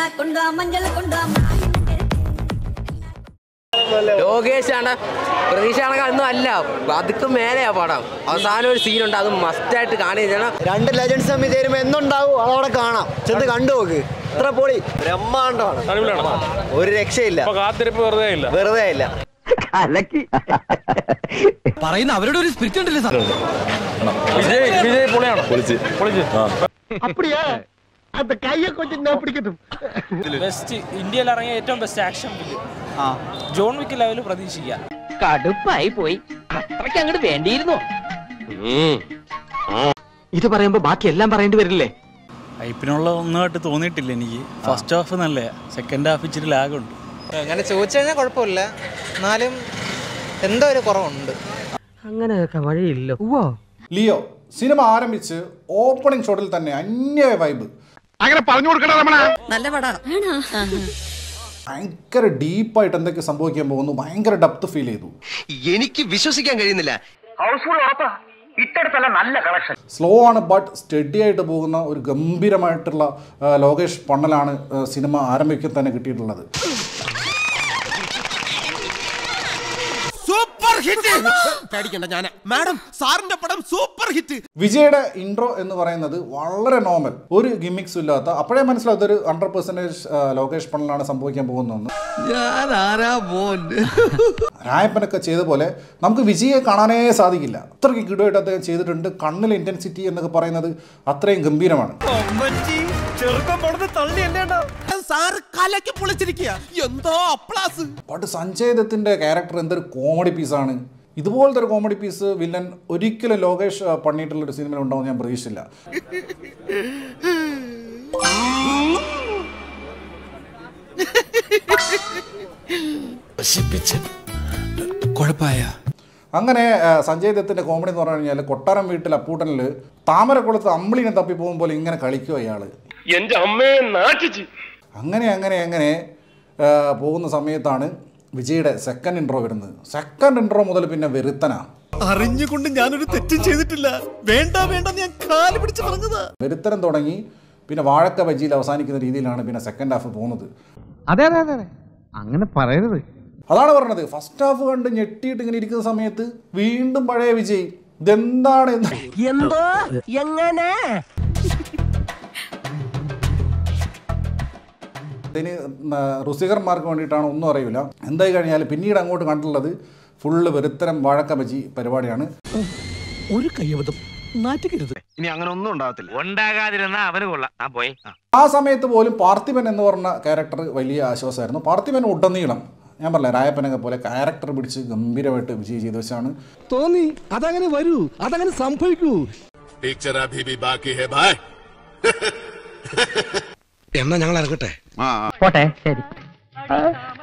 കൊണ്ടുവാ മഞ്ഞൾ കൊണ്ടുവാ ലോകേഷ് ആണ് പ്രതീക്ഷ കണക്കൊന്നും അല്ല അതുക്കും മേലെയാ പടം അവസാനം ഒരു സീനുണ്ട് അത് മസ്റ്റായിട്ട് കാണുകയാണ് രണ്ട് ലെജൻസ് തമ്മിൽ ചേരുമ്പോ എന്നുണ്ടാവും അതവിടെ കാണാം ചെന്ന് കണ്ടു നോക്ക് ഇത്ര പൊളി ബ്രഹ്മാണ്ടമാണ് ഒരു രക്ഷയില്ല കാത്തിരിപ്പ് വെറുതെ ഇല്ല വെറുതെ ഇല്ല പറയുന്ന അവരുടെ ഒരു സ്പിരിറ്റ് ഉണ്ടല്ലേ സാർ വിജയ് വിജയ് പൊളിയാണ് പൊളിച്ച് പൊളിച്ച് ബെസ്റ്റ് ഇന്ത്യയിൽ ഇറങ്ങിയ ഏറ്റവും best action film John Wick level പ്രതീക്ഷിക്കാം കടുപ്പായി പോയി അത്രയ്ക്ക് അങ്ങോട്ട് വേണ്ടിയിരുന്നോ ഇത് പറയുമ്പോ ബാക്കി എല്ലാം പറയേണ്ടി വരില്ലേ ഹൈപ്പിനുള്ള ഒന്നുമായിട്ട് തോന്നിയിട്ടില്ല എനിക്ക് ഫസ്റ്റ് ഹാഫ് നല്ല സെക്കൻഡ് ഹാഫ് ഇച്ചിരി ലാഗുണ്ട് അങ്ങനെ ചോദിച്ചു കഴിഞ്ഞാൽ കുഴപ്പമില്ല എന്നാലും എന്തോ ഒരു കുറവുണ്ട് അങ്ങനെയൊക്കെ വഴിയില്ല ലിയോ സിനിമ ആരംഭിച്ച് ഓപ്പണിംഗ് ഷോട്ടിൽ തന്നെ അന്യ വൈബ് നല്ല പടാ ഭയങ്കര ഡീപ്പായിട്ട് എന്തൊക്കെ സംഭവിക്കാൻ പോകുന്നു ഭയങ്കര ഡെപ്ത് ഫീൽ ചെയ്തു എനിക്ക് വിശ്വസിക്കാൻ കഴിയുന്നില്ല സ്ലോ ആണ് ബട്ട് സ്റ്റഡി ആയിട്ട് പോകുന്ന ഒരു ഗംഭീരമായിട്ടുള്ള ആ, ലോകേഷ് പണ്ണലാണ് ആ, സിനിമ ആരംഭിക്കാൻ തന്നെ കിട്ടിയിട്ടുള്ളത് സൂപ്പർ ഹിറ്റ് പേടിക്കണ്ട ഞാൻ മാഡം സാറിന്റെ പടം സൂപ്പർ ഹിറ്റ് വിജയുടെ ഇൻട്രോ എന്ന് പറയുന്നത് വളരെ നോർമൽ ഒരു ഗിമിക്സും ഇല്ലാത്ത അപ്പോഴേ മനസ്സിലാവും ഇതൊരു ഹൺഡ്രഡ് പെർസെൻറ്റേജ് ലോകേഷ് പണ്ണലാണ് സംഭവിക്കാൻ പോകുന്നതെന്ന് ഞാൻ ആരാ മോൻ രായപ്പനൊക്കെ ചെയ്ത പോലെ നമുക്ക് വിജയെ കാണാനേ സാധിക്കില്ല അത്രയ്ക്ക് കിടുവായിട്ട് അദ്ദേഹം ചെയ്തിട്ടുണ്ട് കണ്ണിലെ ഇൻറ്റൻസിറ്റി എന്നൊക്കെ പറയുന്നത് അത്രയും ഗംഭീരമാണ് ചെറുക്കം പടന്ന് തള്ളിയല്ലേണ്ട സാറ് കലക്കി പൊളിച്ചിരിക്കുക എന്തോ അപ്ലാസ് ബട്ട് സഞ്ജയ് ദത്തിൻ്റെ ക്യാരക്ടർ എന്തൊരു കോമഡി പീസാണ് ഇതുപോലത്തെ ഒരു കോമഡി പീസ് വില്ലൻ ഒരിക്കലും ലോകേഷ് ആ, പണിയിട്ടുള്ള ഒരു സിനിമയിൽ ഉണ്ടാവും ഞാൻ പ്രതീക്ഷിച്ചില്ല കുഴപ്പായ അങ്ങനെ ആ, സഞ്ജയ് ദത്തിൻ്റെ കോമഡി എന്ന് പറഞ്ഞു കഴിഞ്ഞാൽ കൊട്ടാരം വീട്ടിൽ അപ്പൂട്ടനിൽ താമരക്കുളത്ത് അമ്പിളിനെ തപ്പി പോകും പോലെ ഇങ്ങനെ കളിക്കുക അയാൾ എന്റെ അമ്മയെ നാട്ടിച്ച് അങ്ങനെ അങ്ങനെ അങ്ങനെ ആ, പോകുന്ന സമയത്താണ് വിജയുടെ സെക്കൻഡ് ഇൻട്രോ വരുന്നത് സെക്കൻഡ് ഇൻട്രോ മുതൽ പിന്നെ വെറുത്തനാ അറിഞ്ഞുകൊണ്ട് ഞാനൊരു തെറ്റും ചെയ്തിട്ടില്ല വേണ്ട വേണ്ട ഞാൻ കാല് പിടിച്ച് പറഞ്ഞതാ വെറുത്തനം തുടങ്ങി പിന്നെ വാഴക്ക ബജിയിൽ അവസാനിക്കുന്ന രീതിയിലാണ് പിന്നെ സെക്കൻഡ് ഹാഫ് പോകുന്നത് അതെ അതെ അതെ അങ്ങനെ പറയരുത് അതാണ് പറഞ്ഞത് ഫസ്റ്റ് ഹാഫ് കണ്ട് ഞെട്ടിയിട്ട് ഇങ്ങനെ ഇരിക്കുന്ന സമയത്ത് വീണ്ടും പഴയ വിജയ് ഇതെന്താണ് എന്ന് എന്തോ എങ്ങനെ ഇതിന് ന- റുസികർമാർക്ക് വേണ്ടിയിട്ടാണ് ഒന്നും അറിയില്ല എന്തായി കഴിഞ്ഞാൽ പിന്നീട് അങ്ങോട്ട് കണ്ടിട്ടുള്ളത് ഫുള്ള് വെറുത്തരം വാഴക്ക ബജി പരിപാടിയാണ് ഒരു കയ്യബദ്ധം നാറ്റുകരുത് ഇനി അങ്ങനെ ഒന്നും ഉണ്ടാവത്തില്ല ഉണ്ടാകാതിരുന്ന അവന് കൊള്ളാം ആ പോയി ആ സമയത്ത് പോലും പാർത്ഥിപൻ എന്ന് പറഞ്ഞ ക്യാരക്ടർ വലിയ ആശ്വാസമായിരുന്നു പാർത്ഥിപൻ ഉടനീളം ഞാൻ പറഞ്ഞ രായപ്പനൊക്കെ പോലെ ക്യാരക്ടർ പിടിച്ച് ഗംഭീരമായിട്ട് വിജയ് ചെയ്തു വെച്ചാണ് തോന്നി അതങ്ങനെ വരൂ അതങ്ങനെ സംഭവിക്കൂ പിക്ചർ അഭി ഭി ബാക്കി ഹെ ഭായ് എന്നാ ഞങ്ങൾ ഇറങ്ങട്ടെ പോട്ടെ ശരി